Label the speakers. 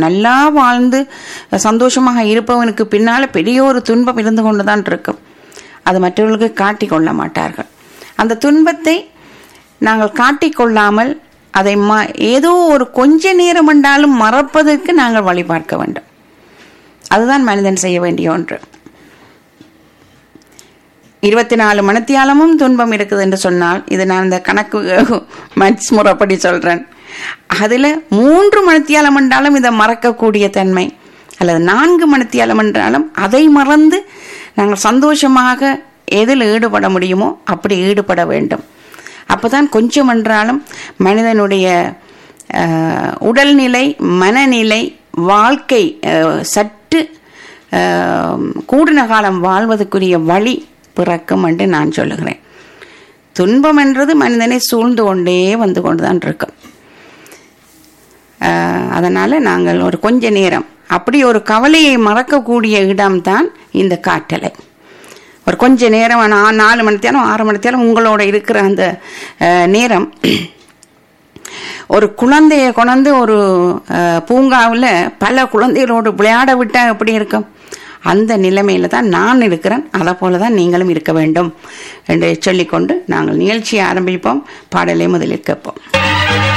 Speaker 1: நல்லா வாழ்ந்து சந்தோஷமாக இருப்பவனுக்கு பின்னால் பெரிய ஒரு துன்பம் இருந்து கொண்டு தான் இருக்கும் அது மற்றவர்களுக்கு காட்டிக்கொள்ள மாட்டார்கள் அந்த துன்பத்தை நாங்கள் காட்டிக்கொள்ளாமல் அதை ம ஏதோ ஒரு கொஞ்ச நேரம் என்றாலும் மறப்பதற்கு நாங்கள் வழி பார்க்க வேண்டும் அதுதான் மனிதன் செய்ய வேண்டிய ஒன்று இருபத்தி நாலு மணித்தியாலமும் துன்பம் இருக்குது என்று சொன்னால் இது நான் இந்த கணக்கு மட்ஸ் முறைப்படி சொல்கிறேன் அதில் மூன்று மணித்தியாலம் என்றாலும் இதை மறக்கக்கூடிய தன்மை அல்லது நான்கு மணித்தியாலம் என்றாலும் அதை மறந்து நாங்கள் சந்தோஷமாக எதில் ஈடுபட முடியுமோ அப்படி ஈடுபட வேண்டும் அப்போதான் கொஞ்சம் என்றாலும் மனிதனுடைய அஹ், உடல்நிலை மனநிலை வாழ்க்கை அஹ், சற்று அஹ், கூடின காலம் வாழ்வதற்குரிய வழி பிறக்கும் என்று நான் சொல்லுகிறேன் துன்பம் என்றது மனிதனை சூழ்ந்து கொண்டே வந்து கொண்டுதான் இருக்கும் அஹ், அதனால நாங்கள் ஒரு கொஞ்ச நேரம் அப்படி ஒரு கவலையை மறக்கக்கூடிய இடம்தான் இந்த காட்டலை ஒரு கொஞ்ச நேரம் நான் நாலு மணி நேரம் ஆறு மணி நேரம் உங்களோட இருக்கிற அந்த அஹ், நேரம் ஒரு குழந்தைய கொண்டு ஒரு பூங்காவில் பல குழந்தைகளோடு விளையாட விட்டால் எப்படி இருக்கும் அந்த நிலைமையில தான் நான் இருக்கிறேன் அதை போல தான் நீங்களும் இருக்க வேண்டும் என்று சொல்லிக்கொண்டு நாங்கள் நிகழ்ச்சியை ஆரம்பிப்போம் பாடலை முதலில் கேட்போம்